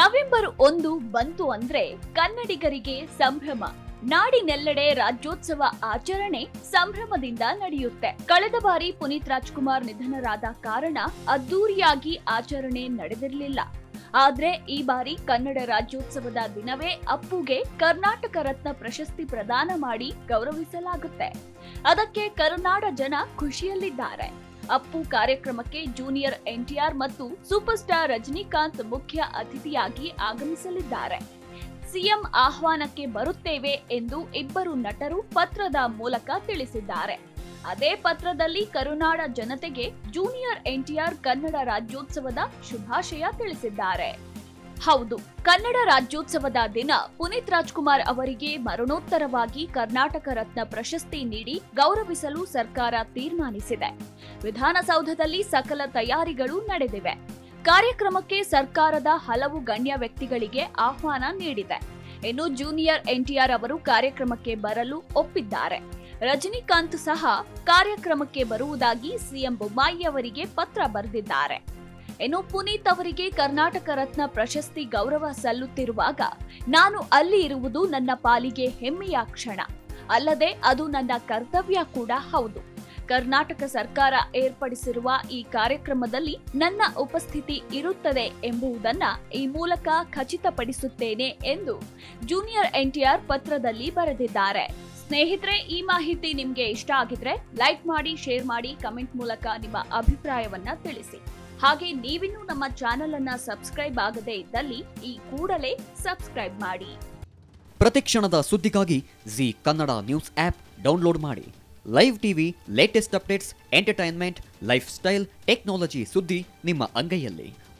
November ಒಂದು ಬಂತು ಅಂದ್ರೆ ಕನ್ನಡಿಗರಿಗೆ ಸಂಭ್ರಮ ನಾಡಿನೆಲ್ಲೆಡೆ ರಾಜ್ಯೋತ್ಸವ ಆಚರಣೆ ಸಂಭ್ರಮದಿಂದ ನಡೆಯುತ್ತೆ ಕಳೆದ ಬಾರಿ ಪುನೀತ್ ರಾಜ್ಕುಮಾರ್ ನಿಧನರಾದ ಕಾರಣ ಅದ್ದೂರಿಯಾಗಿ ಆಚರಣೆ ನಡೆದಿರಲಿಲ್ಲ ಆದ್ರೆ ಈ ಬಾರಿ ಕನ್ನಡ ರಾಜ್ಯೋತ್ಸವದ ದಿನವೇ ಅಪ್ಪುಗೆ ಕರ್ನಾಟಕ ರತ್ನ ಪ್ರಶಸ್ತಿ ಪ್ರದಾನ ಮಾಡಿ ಗೌರವಿಸಲಾಗುತ್ತೆ ಅದಕ್ಕೆ ಕರುನಾಡ ಜನ ಖುಷಿಯಲ್ಲಿದ್ದಾರೆ ಅಪ್ಪು ಕಾರ್ಯಕ್ರಮಕ್ಕೆ ಜೂನಿಯರ್ ಎನ್ಟಿಆರ್ ಮತ್ತು ಸೂಪರ್ ಸ್ಟಾರ್ ರಜನಿಕಾಂತ್ ಮುಖ್ಯ ಅತಿಥಿಯಾಗಿ ಆಗಮಿಸಲಿದ್ದಾರೆ ಸಿಎಂ ಆಹ್ವಾನಕ್ಕೆ ಬರುತ್ತೇವೆ ಎಂದು ಇಬ್ಬರು ನಟರು ಪತ್ರದ ಮೂಲಕ ತಿಳಿಸಿದ್ದಾರೆ ಅದೇ ಪತ್ರದಲ್ಲಿ ಕರುನಾಡ ಜನತೆಗೆ ಜೂನಿಯರ್ ಎನ್ಟಿಆರ್ ಕನ್ನಡ ರಾಜ್ಯೋತ್ಸವದ ಶುಭಾಶಯ ತಿಳಿಸಿದ್ದಾರೆ ಹೌದು ಕನ್ನಡ ರಾಜ್ಯೋತ್ಸವದ ದಿನ ಪುನೀತ್ ರಾಜ್ಕುಮಾರ್ ಅವರಿಗೆ ಮರಣೋತ್ತರವಾಗಿ ಕರ್ನಾಟಕ ರತ್ನ ಪ್ರಶಸ್ತಿ ನೀಡಿ ಗೌರವಿಸಲು ಸರ್ಕಾರ ತೀರ್ಮಾನಿಸಿದೆ ವಿಧಾನಸೌಧದಲ್ಲಿ ಸಕಲ ತಯಾರಿಗಳು ನಡೆದಿವೆ ಕಾರ್ಯಕ್ರಮಕ್ಕೆ ಸರ್ಕಾರದ ಹಲವು ಗಣ್ಯ ವ್ಯಕ್ತಿಗಳಿಗೆ ಆಹ್ವಾನ ನೀಡಿದೆ ಇನ್ನು ಜೂನಿಯರ್ ಎನ್ಟಿಆರ್ ಅವರು ಕಾರ್ಯಕ್ರಮಕ್ಕೆ ಬರಲು ಒಪ್ಪಿದ್ದಾರೆ ರಜನಿಕಾಂತ್ ಸಹ ಕಾರ್ಯಕ್ರಮಕ್ಕೆ ಬರುವುದಾಗಿ ಸಿಎಂ ಬೊಮ್ಮಾಯಿ ಅವರಿಗೆ ಪತ್ರ ಬರೆದಿದ್ದಾರೆ ಇನ್ನು ಪುನೀತ್ ಅವರಿಗೆ ಕರ್ನಾಟಕ ರತ್ನ ಪ್ರಶಸ್ತಿ ಗೌರವ ಸಲ್ಲುತ್ತಿರುವಾಗ ನಾನು ಅಲ್ಲಿ ಇರುವುದು ನನ್ನ ಪಾಲಿಗೆ ಹೆಮ್ಮೆಯ ಕ್ಷಣ ಅಲ್ಲದೆ ಅದು ನನ್ನ ಕರ್ತವ್ಯ ಕೂಡ ಹೌದು ಕರ್ನಾಟಕ ಸರ್ಕಾರ ಏರ್ಪಡಿಸಿರುವ ಈ ಕಾರ್ಯಕ್ರಮದಲ್ಲಿ ನನ್ನ ಉಪಸ್ಥಿತಿ ಇರುತ್ತದೆ ಎಂಬುದನ್ನ ಈ ಮೂಲಕ ಖಚಿತಪಡಿಸುತ್ತೇನೆ ಎಂದು ಜೂನಿಯರ್ ಎನ್ಟಿಆರ್ ಪತ್ರದಲ್ಲಿ ಬರೆದಿದ್ದಾರೆ ಸ್ನೇಹಿತರೆ ಈ ಮಾಹಿತಿ ನಿಮ್ಗೆ ಇಷ್ಟ ಆಗಿದ್ರೆ ಲೈಕ್ ಮಾಡಿ ಶೇರ್ ಮಾಡಿ ಕಮೆಂಟ್ ಮೂಲಕ ನಿಮ್ಮ ಅಭಿಪ್ರಾಯವನ್ನ ತಿಳಿಸಿ ಹಾಗೆ ನೀವಿನ್ನೂ ನಮ್ಮ ಚಾನೆಲ್ ಅನ್ನ ಸಬ್ಸ್ಕ್ರೈಬ್ ಆಗದೇ ಇದ್ದಲ್ಲಿ ಈ ಕೂಡಲೇ ಸಬ್ಸ್ಕ್ರೈಬ್ ಮಾಡಿ ಪ್ರತಿಕ್ಷಣದ ಸುದ್ದಿಗಾಗಿ Zee Kannada news app download ಮಾಡಿ live TV latest updates entertainment lifestyle technology ಸುದ್ದಿ ನಿಮ್ಮ ಅಂಗೈಯಲ್ಲಿ